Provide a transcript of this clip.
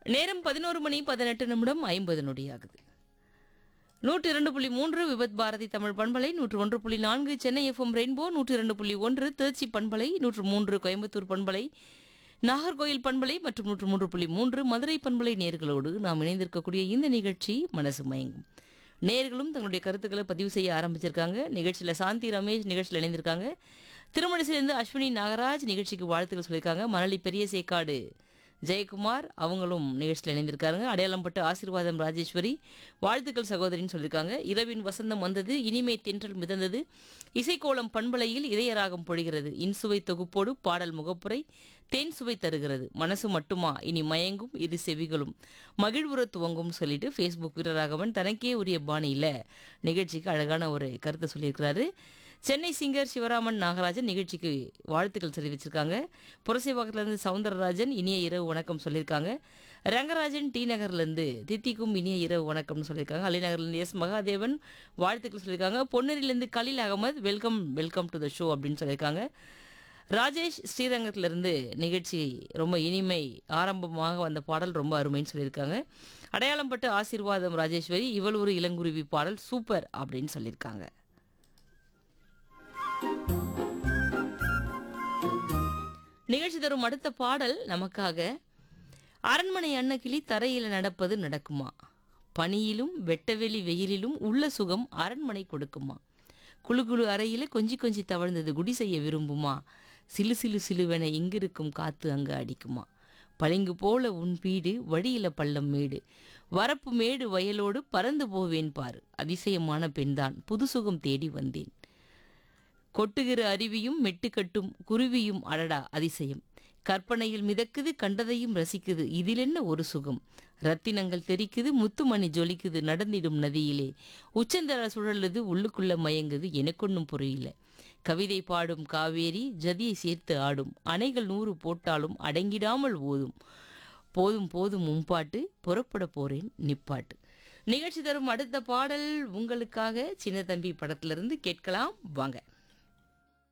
நேரம் பதினோரு மணி பதினெட்டு நிமிடம் ஐம்பது நொடியாகுது நூற்றி இரண்டு புள்ளி மூன்று விபத் பாரதி தமிழ் பண்பலை நூற்று ஒன்று புள்ளி நான்கு சென்னை எஃப்எம் ரெயின்போ நூற்றி இரண்டு புள்ளி ஒன்று திருச்சி பண்பலை நூற்று மூன்று கோயம்புத்தூர் பண்பலை நாகர்கோயில் பண்பலை மற்றும் நூற்று மூன்று புள்ளி மூன்று மதுரை பண்பலை நேர்களோடு நாம் இணைந்திருக்கக்கூடிய இந்த நிகழ்ச்சி மனசு மயங்கும் நேர்களும் தங்களுடைய கருத்துக்களை பதிவு செய்ய ஆரம்பிச்சிருக்காங்க நிகழ்ச்சியில் சாந்தி ரமேஷ் நிகழ்ச்சியில் இணைந்திருக்காங்க திருமணிசிலிருந்து அஸ்வினி நாகராஜ் நிகழ்ச்சிக்கு வாழ்த்துக்கள் சொல்லியிருக்காங்க மணலி பெரிய சேக்காடு ஜெயக்குமார் அவங்களும் நிகழ்ச்சியில் இணைந்திருக்காங்க அடையாளம்பட்டு ஆசீர்வாதம் ராஜேஸ்வரி வாழ்த்துக்கள் சகோதரின்னு சொல்லியிருக்காங்க இரவின் வசந்தம் வந்தது இனிமை தென்றல் மிதந்தது இசைக்கோலம் பண்பலையில் இதயராகம் பொழிகிறது இன்சுவை தொகுப்போடு பாடல் முகப்புரை தேன் சுவை தருகிறது மனசு மட்டுமா இனி மயங்கும் இரு செவிகளும் மகிழ்வுற துவங்கும் சொல்லிட்டு ஃபேஸ்புக் வீரராகவன் தனக்கே உரிய பாணியில் நிகழ்ச்சிக்கு அழகான ஒரு கருத்தை சொல்லியிருக்கிறாரு சென்னை சிங்கர் சிவராமன் நாகராஜன் நிகழ்ச்சிக்கு வாழ்த்துக்கள் தெரிவிச்சிருக்காங்க புரசைவாக்கத்துலேருந்து சவுந்தரராஜன் இனிய இரவு வணக்கம் சொல்லியிருக்காங்க ரங்கராஜன் டி நகர்லேருந்து தித்திக்கும் இனிய இரவு வணக்கம்னு சொல்லியிருக்காங்க அலிநகர்லேருந்து எஸ் மகாதேவன் வாழ்த்துக்கள் சொல்லியிருக்காங்க பொன்னேரியிலேருந்து Khaleel Ahmed welcome welcome to the show அப்படின்னு சொல்லியிருக்காங்க ராஜேஷ் ஸ்ரீரங்கத்திலிருந்து நிகழ்ச்சி ரொம்ப இனிமை ஆரம்பமாக வந்த பாடல் ரொம்ப அருமைன்னு சொல்லியிருக்காங்க அடையாளம்பட்டு ஆசீர்வாதம் ராஜேஸ்வரி இவள் ஒரு இளங்குருவி பாடல் சூப்பர் அப்படின்னு சொல்லியிருக்காங்க நிகழ்ச்சி தரும் அடுத்த பாடல் நமக்காக அரண்மனை அன்னக்கிளி தரையில நடப்பது நடக்குமா பனியிலும் வெட்டவெளி வெயிலிலும் உள்ள சுகம் அரண்மனை கொடுக்குமா குழு குழு அறையில கொஞ்சி கொஞ்சி தவழ்ந்தது குடி செய்ய விரும்புமா சிலு சிலு சிலுவென இங்கிருக்கும் காத்து அங்கு அடிக்குமா பளிங்கு போல உன் வீடு வழியில பள்ளம் மேடு வரப்பு மேடு வயலோடு பறந்து போவேன் பாரு அதிசயமான பெண்தான் புது சுகம் தேடி வந்தேன் கொட்டுகிற அருவியும் மெட்டுக்கட்டும் குருவியும் அடடா அதிசயம் கற்பனையில் மிதக்குது கண்டதையும் ரசிக்குது இதில் என்ன ஒரு சுகம் ரத்தினங்கள் தெரிக்குது முத்துமணி ஜொலிக்குது நடந்திடும் நதியிலே உச்சந்தர சுழலுது உள்ளுக்குள்ள மயங்குது எனக்கொன்னும் புரியல கவிதை பாடும் காவேரி ஜதியை சேர்த்து ஆடும் அணைகள் நூறு போட்டாலும் அடங்கிடாமல் ஓதும் போதும் போதும் மும்பாட்டு புறப்பட போறேன் நிப்பாட்டு நிகழ்ச்சி தரும் அடுத்த பாடல் உங்களுக்காக சின்ன தம்பி படத்திலிருந்து கேட்கலாம் வாங்க